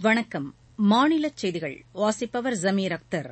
வணக்கம் மாநிலச் செய்திகள் வாசிப்பவர் ஜமீர் அக்தர்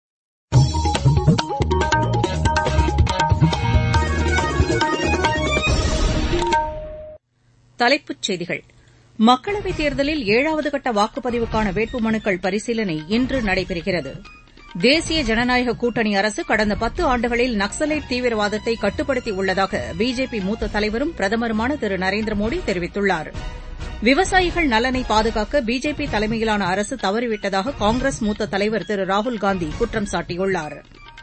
தலைப்புச் செய்திகள் மக்களவைத் தேர்தலில் ஏழாவது கட்ட வாக்குப்பதிவுக்கான வேட்புமனுக்கள் பரிசீலனை இன்று நடைபெறுகிறது தேசிய ஜனநாயக கூட்டணி அரசு கடந்த பத்து ஆண்டுகளில் நக்ஸலைட் தீவிரவாதத்தை கட்டுப்படுத்தியுள்ளதாக பிஜேபி மூத்த தலைவரும் பிரதமருமான திரு நரேந்திர மோடி தெரிவித்துள்ளார் விவசாயிகள் நலனை பாதுகாக்க பிஜேபி தலைமையிலான அரசு தவறிவிட்டதாக காங்கிரஸ் மூத்த தலைவர் திரு ராகுல்காந்தி குற்றம் சாட்டியுள்ளார்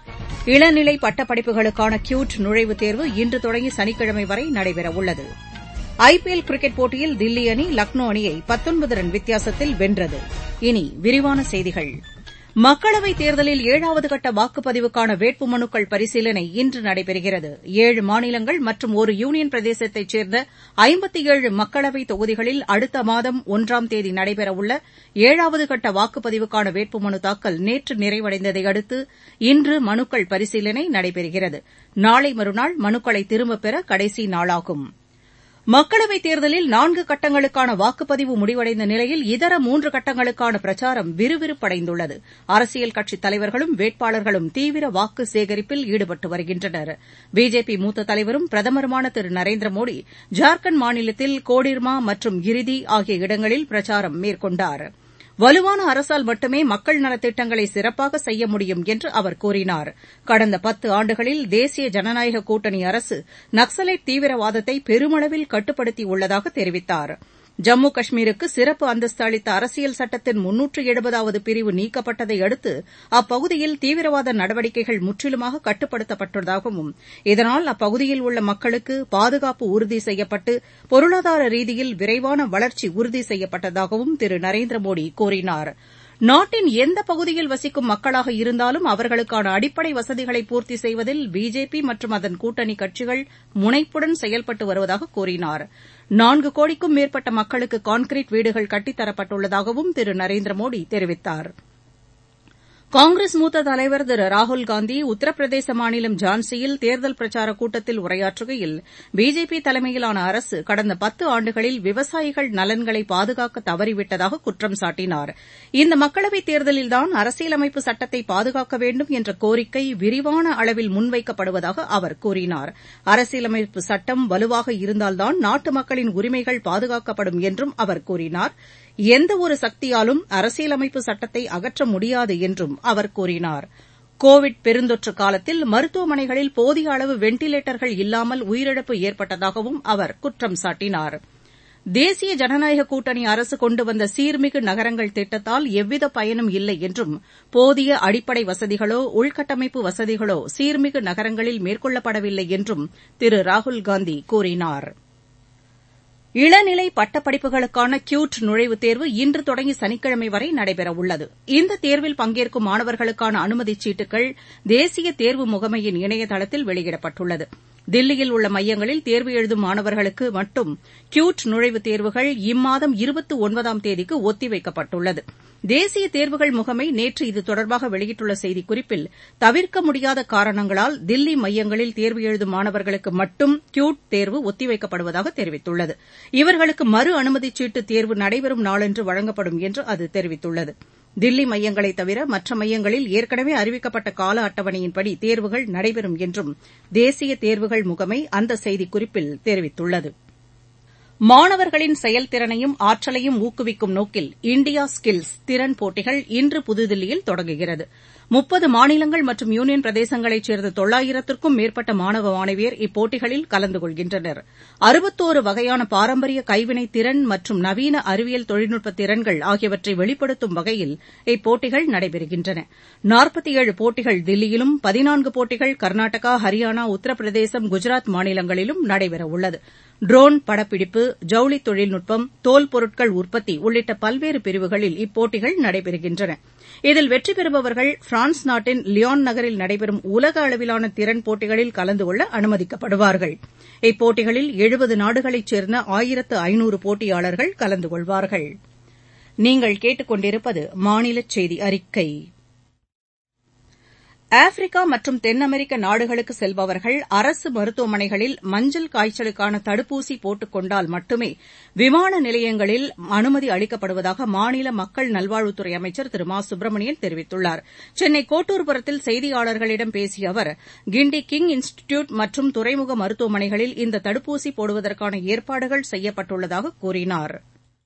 இளநிலை பட்டப்படிப்புகளுக்கான கியூட் நுழைவுத் தேர்வு இன்று தொடங்கி சனிக்கிழமை வரை நடைபெறவுள்ளது ஐபிஎல் கிரிக்கெட் போட்டியில் தில்லி அணி லக்னோ அணியை பத்தொன்பது ரன் வித்தியாசத்தில் வென்றது இனி விரிவான செய்திகள் மக்களவைத் தேர்தலில் ஏழாவது கட்ட வாக்குப்பதிவுக்கான வேட்புமனுக்கள் பரிசீலனை இன்று நடைபெறுகிறது ஏழு மாநிலங்கள் மற்றும் ஒரு யூனியன் பிரதேசத்தைச் சேர்ந்த ஐம்பத்தி ஏழு மக்களவைத் தொகுதிகளில் அடுத்த மாதம் ஒன்றாம் தேதி நடைபெறவுள்ள ஏழாவது கட்ட வாக்குப்பதிவுக்கான வேட்புமனு தாக்கல் நேற்று நிறைவடைந்ததை அடுத்து இன்று மனுக்கள் பரிசீலனை நடைபெறுகிறது நாளை மறுநாள் மனுக்களை திரும்பப் பெற கடைசி நாளாகும் மக்களவைத் தேர்தலில் நான்கு கட்டங்களுக்கான வாக்குப்பதிவு முடிவடைந்த நிலையில் இதர மூன்று கட்டங்களுக்கான பிரச்சாரம் விறுவிறுப்படைந்துள்ளது அரசியல் கட்சித் தலைவர்களும் வேட்பாளர்களும் தீவிர வாக்கு சேகரிப்பில் ஈடுபட்டு வருகின்றனர் பிஜேபி மூத்த தலைவரும் பிரதமருமான திரு நரேந்திர மோடி ஜார்க்கண்ட் மாநிலத்தில் கோடிர்மா மற்றும் கிரிதி ஆகிய இடங்களில் பிரச்சாரம் மேற்கொண்டாா் வலுவான அரசால் மட்டுமே மக்கள் நலத்திட்டங்களை சிறப்பாக செய்ய முடியும் என்று அவர் கூறினார் கடந்த பத்து ஆண்டுகளில் தேசிய ஜனநாயக கூட்டணி அரசு நக்ஸலைட் தீவிரவாதத்தை பெருமளவில் கட்டுப்படுத்தியுள்ளதாக தெரிவித்தார் ஜம்மு காஷ்மீருக்கு சிறப்பு அந்தஸ்து அளித்த அரசியல் சட்டத்தின் முன்னூற்று எழுபதாவது பிரிவு நீக்கப்பட்டதை அடுத்து அப்பகுதியில் தீவிரவாத நடவடிக்கைகள் முற்றிலுமாக கட்டுப்படுத்தப்பட்டதாகவும் இதனால் அப்பகுதியில் உள்ள மக்களுக்கு பாதுகாப்பு உறுதி செய்யப்பட்டு பொருளாதார ரீதியில் விரைவான வளர்ச்சி உறுதி செய்யப்பட்டதாகவும் திரு நரேந்திர மோடி கூறினாா் நாட்டின் எந்த பகுதியில் வசிக்கும் மக்களாக இருந்தாலும் அவர்களுக்கான அடிப்படை வசதிகளை பூர்த்தி செய்வதில் பிஜேபி மற்றும் அதன் கூட்டணி கட்சிகள் முனைப்புடன் செயல்பட்டு வருவதாக கூறினார் நான்கு கோடிக்கும் மேற்பட்ட மக்களுக்கு கான்கிரீட் வீடுகள் கட்டித்தரப்பட்டுள்ளதாகவும் திரு நரேந்திர மோடி தெரிவித்தாா் காங்கிரஸ் மூத்த தலைவர் திரு ராகுல்காந்தி உத்தரப்பிரதேச மாநிலம் ஜான்சியில் தேர்தல் பிரச்சாரக் கூட்டத்தில் உரையாற்றுகையில் பிஜேபி தலைமையிலான அரசு கடந்த பத்து ஆண்டுகளில் விவசாயிகள் நலன்களை பாதுகாக்க தவறிவிட்டதாக குற்றம் சாட்டினார் இந்த மக்களவைத் தேர்தலில்தான் அரசியலமைப்பு சட்டத்தை பாதுகாக்க வேண்டும் என்ற கோரிக்கை விரிவான அளவில் முன்வைக்கப்படுவதாக அவர் கூறினார் அரசியலமைப்பு சட்டம் வலுவாக இருந்தால்தான் நாட்டு மக்களின் உரிமைகள் பாதுகாக்கப்படும் என்றும் அவர் கூறினார் எந்தவொரு சக்தியாலும் அரசியலமைப்பு சட்டத்தை அகற்ற முடியாது என்றும் அவர் கூறினார் கோவிட் பெருந்தொற்று காலத்தில் மருத்துவமனைகளில் போதிய அளவு வெண்டிலேட்டர்கள் இல்லாமல் உயிரிழப்பு ஏற்பட்டதாகவும் அவர் குற்றம் சாட்டினார் தேசிய ஜனநாயக கூட்டணி அரசு கொண்டு வந்த சீர்மிகு நகரங்கள் திட்டத்தால் எவ்வித பயனும் இல்லை என்றும் போதிய அடிப்படை வசதிகளோ உள்கட்டமைப்பு வசதிகளோ சீர்மிகு நகரங்களில் மேற்கொள்ளப்படவில்லை என்றும் திரு ராகுல்காந்தி கூறினாா் இளநிலை பட்டப்படிப்புகளுக்கான கியூட் நுழைவுத் தேர்வு இன்று தொடங்கி சனிக்கிழமை வரை நடைபெறவுள்ளது இந்த தேர்வில் பங்கேற்கும் மாணவர்களுக்கான அனுமதிச் சீட்டுகள் தேசிய தேர்வு முகமையின் இணையதளத்தில் வெளியிடப்பட்டுள்ளது தில்லியில் உள்ள மையங்களில் தேர்வு எழுதும் மாணவர்களுக்கு மட்டும் கியூட் நுழைவுத் தேர்வுகள் இம்மாதம் இருபத்தி ஒன்பதாம் தேதிக்கு ஒத்தி வைக்கப்பட்டுள்ளது தேசிய தேர்வுகள் முகமை நேற்று இது தொடர்பாக வெளியிட்டுள்ள செய்திக்குறிப்பில் தவிர்க்க முடியாத காரணங்களால் தில்லி மையங்களில் தேர்வு எழுதும் மாணவர்களுக்கு மட்டும் கியூட் தேர்வு ஒத்திவைக்கப்படுவதாக தெரிவித்துள்ளது இவர்களுக்கு மறு அனுமதிச் சீட்டு தேர்வு நடைபெறும் நாளன்று வழங்கப்படும் என்று அது தெரிவித்துள்ளது தில்லி மையங்களை தவிர மற்ற மையங்களில் ஏற்கனவே அறிவிக்கப்பட்ட கால அட்டவணையின்படி தேர்வுகள் நடைபெறும் என்றும் தேசிய தேர்வுகள் முகமை அந்த செய்திக்குறிப்பில் தெரிவித்துள்ளது மாணவர்களின் செயல்திறனையும் ஆற்றலையும் ஊக்குவிக்கும் நோக்கில் இண்டியா ஸ்கில்ஸ் திறன் போட்டிகள் இன்று புதுதில்லியில் தொடங்குகிறது முப்பது மாநிலங்கள் மற்றும் யூனியன் பிரதேசங்களைச் சேர்ந்த தொள்ளாயிரத்திற்கும் மேற்பட்ட மாணவ மாணவியர் இப்போட்டிகளில் கலந்து கொள்கின்றனர் அறுபத்தோரு வகையான பாரம்பரிய கைவினை திறன் மற்றும் நவீன அறிவியல் தொழில்நுட்ப திறன்கள் ஆகியவற்றை வெளிப்படுத்தும் வகையில் இப்போட்டிகள் நடைபெறுகின்றன நாற்பத்தி ஏழு போட்டிகள் தில்லியிலும் பதினான்கு போட்டிகள் கர்நாடகா ஹரியானா உத்தரப்பிரதேசம் குஜராத் மாநிலங்களிலும் நடைபெறவுள்ளது ட்ரோன் படப்பிடிப்பு ஜவுளி தொழில்நுட்பம் தோல் பொருட்கள் உற்பத்தி உள்ளிட்ட பல்வேறு பிரிவுகளில் இப்போட்டிகள் நடைபெறுகின்றன இதில் வெற்றி பெறுபவர்கள் பிரான்ஸ் நாட்டின் லியான் நகரில் நடைபெறும் உலக அளவிலான திறன் போட்டிகளில் கலந்து கொள்ள அனுமதிக்கப்படுவார்கள் இப்போட்டிகளில் எழுபது நாடுகளைச் சேர்ந்த ஆயிரத்து ஐநூறு போட்டியாளர்கள் கலந்து கொள்வார்கள் நீங்கள் கேட்டுக்கொண்டிருப்பது மாநில செய்தி அறிக்கை ஆப்பிரிக்கா மற்றும் தென் அமெரிக்க நாடுகளுக்கு செல்பவர்கள் அரசு மருத்துவமனைகளில் மஞ்சள் காய்ச்சலுக்கான தடுப்பூசி போட்டுக் கொண்டால் மட்டுமே விமான நிலையங்களில் அனுமதி அளிக்கப்படுவதாக மாநில மக்கள் நல்வாழ்வுத்துறை அமைச்சர் திரு மா சுப்பிரமணியன் தெரிவித்துள்ளார் சென்னை கோட்டூர்புரத்தில் செய்தியாளர்களிடம் பேசிய அவர் கிண்டி கிங் இன்ஸ்டிடியூட் மற்றும் துறைமுக மருத்துவமனைகளில் இந்த தடுப்பூசி போடுவதற்கான ஏற்பாடுகள் செய்யப்பட்டுள்ளதாக கூறினார்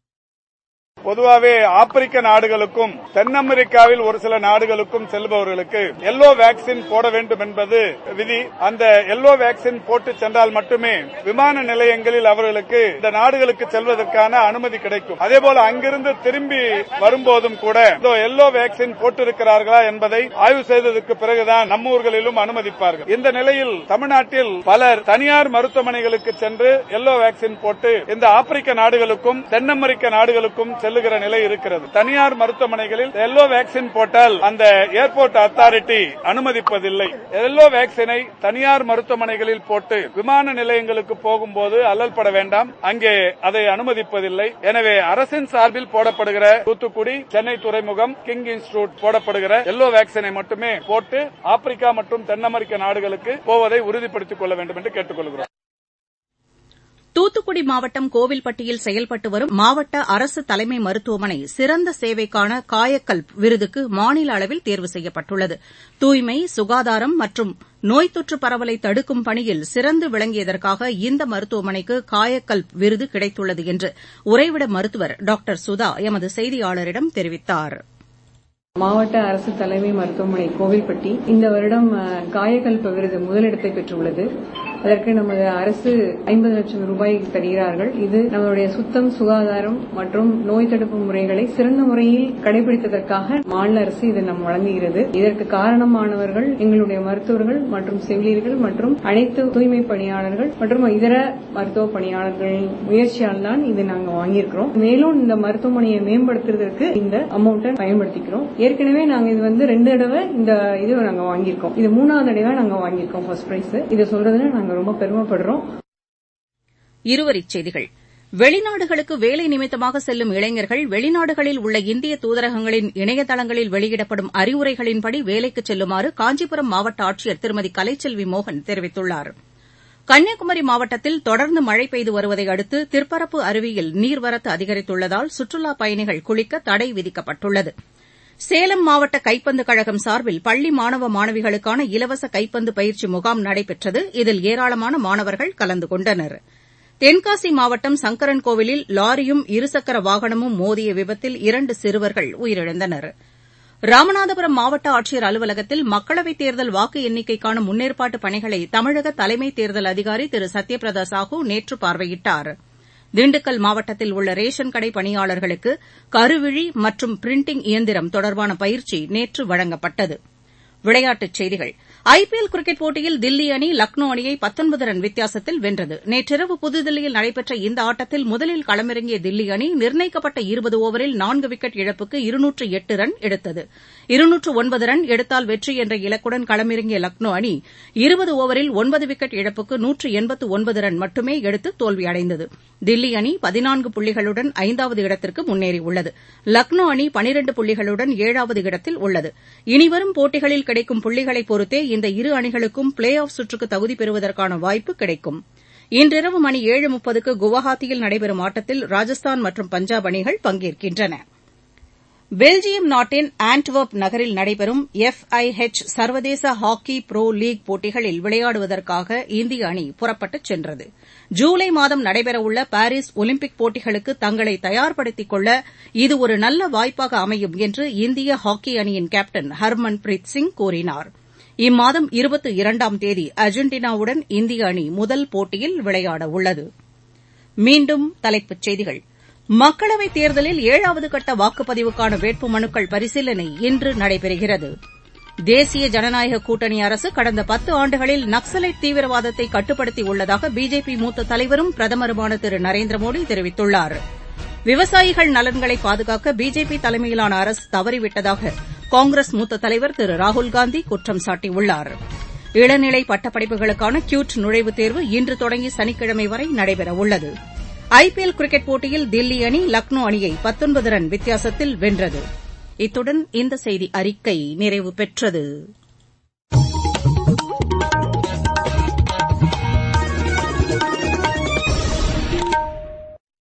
பொதுவாகவே ஆப்பிரிக்க நாடுகளுக்கும் தென் அமெரிக்காவில் ஒரு சில நாடுகளுக்கும் செல்பவர்களுக்கு எல்லோ வேக்சின் போட வேண்டும் என்பது விதி அந்த எல்லோ வேக்சின் போட்டு சென்றால் மட்டுமே விமான நிலையங்களில் அவர்களுக்கு இந்த நாடுகளுக்கு செல்வதற்கான அனுமதி கிடைக்கும் அதேபோல அங்கிருந்து திரும்பி வரும்போதும் கூட எல்லோ வேக்சின் போட்டிருக்கிறார்களா என்பதை ஆய்வு செய்ததற்கு பிறகுதான் நம்ம ஊர்களிலும் அனுமதிப்பார்கள் இந்த நிலையில் தமிழ்நாட்டில் பலர் தனியார் மருத்துவமனைகளுக்கு சென்று எல்லோ வேக்சின் போட்டு இந்த ஆப்பிரிக்க நாடுகளுக்கும் தென் அமெரிக்க நாடுகளுக்கும் செல்லுகிற நிலை இருக்கிறது தனியார் மருத்துவமனைகளில் எல்லோ வேக்சின் போட்டால் அந்த ஏர்போர்ட் அத்தாரிட்டி அனுமதிப்பதில்லை எல்லோ வேக்சினை தனியார் மருத்துவமனைகளில் போட்டு விமான நிலையங்களுக்கு போகும்போது அல்லல்பட வேண்டாம் அங்கே அதை அனுமதிப்பதில்லை எனவே அரசின் சார்பில் போடப்படுகிற தூத்துக்குடி சென்னை துறைமுகம் கிங் இன்ஸ்டிடியூட் போடப்படுகிற எல்லோ வேக்சினை மட்டுமே போட்டு ஆப்பிரிக்கா மற்றும் தென் அமெரிக்க நாடுகளுக்கு போவதை உறுதிப்படுத்திக் கொள்ள வேண்டும் என்று கேட்டுக் கொள்கிறோம் தூத்துக்குடி மாவட்டம் கோவில்பட்டியில் செயல்பட்டு வரும் மாவட்ட அரசு தலைமை மருத்துவமனை சிறந்த சேவைக்கான காயக்கல்ப் விருதுக்கு மாநில அளவில் தேர்வு செய்யப்பட்டுள்ளது தூய்மை சுகாதாரம் மற்றும் நோய் தொற்று பரவலை தடுக்கும் பணியில் சிறந்து விளங்கியதற்காக இந்த மருத்துவமனைக்கு காயக்கல்ப் விருது கிடைத்துள்ளது என்று உறைவிட மருத்துவர் டாக்டர் சுதா எமது செய்தியாளரிடம் தெரிவித்தாா் மாவட்ட அரசு தலைமை மருத்துவமனை கோவில்பட்டி இந்த வருடம் காயகல்ப விருது முதலிடத்தை பெற்றுள்ளது அதற்கு நமது அரசு ஐம்பது லட்சம் ரூபாய் தருகிறார்கள் இது நம்மளுடைய சுத்தம் சுகாதாரம் மற்றும் நோய் தடுப்பு முறைகளை சிறந்த முறையில் கடைபிடித்ததற்காக மாநில அரசு இதை நம் வழங்குகிறது இதற்கு காரணமானவர்கள் எங்களுடைய மருத்துவர்கள் மற்றும் செவிலியர்கள் மற்றும் அனைத்து தூய்மை பணியாளர்கள் மற்றும் இதர மருத்துவ பணியாளர்களின் முயற்சியால் தான் இதை நாங்கள் வாங்கியிருக்கிறோம் மேலும் இந்த மருத்துவமனையை மேம்படுத்துவதற்கு இந்த அமௌண்ட்டை பயன்படுத்திக்கிறோம் ஏற்கனவே நாங்க இது வந்து ரெண்டு தடவை இந்த இது நாங்க வாங்கியிருக்கோம் இது மூணாவது தடவை நாங்க வாங்கியிருக்கோம் ஃபர்ஸ்ட் பிரைஸ் இதை சொல்றதுல நாங்க ரொம்ப பெருமைப்படுறோம் இருவரிச் செய்திகள் வெளிநாடுகளுக்கு வேலை நிமித்தமாக செல்லும் இளைஞர்கள் வெளிநாடுகளில் உள்ள இந்திய தூதரகங்களின் இணையதளங்களில் வெளியிடப்படும் அறிவுரைகளின்படி வேலைக்கு செல்லுமாறு காஞ்சிபுரம் மாவட்ட ஆட்சியர் திருமதி கலைச்செல்வி மோகன் தெரிவித்துள்ளார் கன்னியாகுமரி மாவட்டத்தில் தொடர்ந்து மழை பெய்து வருவதை அடுத்து திற்பரப்பு அருவியில் நீர்வரத்து அதிகரித்துள்ளதால் சுற்றுலாப் பயணிகள் குளிக்க தடை விதிக்கப்பட்டுள்ளது சேலம் மாவட்ட கைப்பந்து கழகம் சார்பில் பள்ளி மாணவ மாணவிகளுக்கான இலவச கைப்பந்து பயிற்சி முகாம் நடைபெற்றது இதில் ஏராளமான மாணவர்கள் கலந்து கொண்டனர் தென்காசி மாவட்டம் சங்கரன்கோவிலில் லாரியும் இருசக்கர வாகனமும் மோதிய விபத்தில் இரண்டு சிறுவர்கள் உயிரிழந்தனர் ராமநாதபுரம் மாவட்ட ஆட்சியர் அலுவலகத்தில் மக்களவைத் தேர்தல் வாக்கு எண்ணிக்கைக்கான முன்னேற்பாட்டு பணிகளை தமிழக தலைமை தேர்தல் அதிகாரி திரு சத்யபிரதா சாஹூ நேற்று பார்வையிட்டார் திண்டுக்கல் மாவட்டத்தில் உள்ள ரேஷன் கடை பணியாளர்களுக்கு கருவிழி மற்றும் பிரிண்டிங் இயந்திரம் தொடர்பான பயிற்சி நேற்று வழங்கப்பட்டது விளையாட்டுச் செய்திகள் ஐபிஎல் கிரிக்கெட் போட்டியில் தில்லி அணி லக்னோ அணியை பத்தொன்பது ரன் வித்தியாசத்தில் வென்றது நேற்றிரவு புதுதில்லியில் நடைபெற்ற இந்த ஆட்டத்தில் முதலில் களமிறங்கிய தில்லி அணி நிர்ணயிக்கப்பட்ட இருபது ஓவரில் நான்கு விக்கெட் இழப்புக்கு இருநூற்று எட்டு ரன் எடுத்தது இருநூற்று ஒன்பது ரன் எடுத்தால் வெற்றி என்ற இலக்குடன் களமிறங்கிய லக்னோ அணி இருபது ஓவரில் ஒன்பது விக்கெட் இழப்புக்கு நூற்று எண்பத்து ஒன்பது ரன் மட்டுமே எடுத்து தோல்வியடைந்தது தில்லி அணி பதினான்கு புள்ளிகளுடன் ஐந்தாவது இடத்திற்கு முன்னேறியுள்ளது லக்னோ அணி பனிரண்டு புள்ளிகளுடன் ஏழாவது இடத்தில் உள்ளது இனிவரும் போட்டிகளில் கிடைக்கும் புள்ளிகளை பொறுத்தே இந்த இரு அணிகளுக்கும் பிளே ஆஃப் சுற்றுக்கு தகுதி பெறுவதற்கான வாய்ப்பு கிடைக்கும் இன்றிரவு மணி ஏழு முப்பதுக்கு குவஹாத்தியில் நடைபெறும் ஆட்டத்தில் ராஜஸ்தான் மற்றும் பஞ்சாப் அணிகள் பங்கேற்கின்றன பெல்ஜியம் நாட்டின் ஆன்ட்வெர்ப் நகரில் நடைபெறும் எஃப் ஐ எச் சர்வதேச ஹாக்கி ப்ரோ லீக் போட்டிகளில் விளையாடுவதற்காக இந்திய அணி புறப்பட்டுச் சென்றது ஜூலை மாதம் நடைபெறவுள்ள பாரீஸ் ஒலிம்பிக் போட்டிகளுக்கு தங்களை தயார்படுத்திக் கொள்ள இது ஒரு நல்ல வாய்ப்பாக அமையும் என்று இந்திய ஹாக்கி அணியின் கேப்டன் ஹர்மன் பிரீத் சிங் கூறினார் இம்மாதம் இருபத்தி இரண்டாம் தேதி அர்ஜென்டினாவுடன் இந்திய அணி முதல் போட்டியில் விளையாட உள்ளது மீண்டும் தலைப்புச் செய்திகள் மக்களவைத் தேர்தலில் ஏழாவது கட்ட வாக்குப்பதிவுக்கான வேட்புமனுக்கள் பரிசீலனை இன்று நடைபெறுகிறது தேசிய ஜனநாயக கூட்டணி அரசு கடந்த பத்து ஆண்டுகளில் நக்சலைட் தீவிரவாதத்தை கட்டுப்படுத்தியுள்ளதாக பிஜேபி மூத்த தலைவரும் பிரதமருமான திரு நரேந்திர மோடி தெரிவித்துள்ளார் விவசாயிகள் நலன்களை பாதுகாக்க பிஜேபி தலைமையிலான அரசு தவறிவிட்டதாக காங்கிரஸ் மூத்த தலைவர் திரு ராகுல்காந்தி குற்றம் சாட்டியுள்ளார் இளநிலை பட்டப்படிப்புகளுக்கான கியூட் நுழைவுத் தேர்வு இன்று தொடங்கி சனிக்கிழமை வரை நடைபெறவுள்ளது ஐபிஎல் கிரிக்கெட் போட்டியில் தில்லி அணி லக்னோ அணியை பத்தொன்பது ரன் வித்தியாசத்தில் வென்றது இத்துடன் இந்த செய்தி அறிக்கை நிறைவு பெற்றது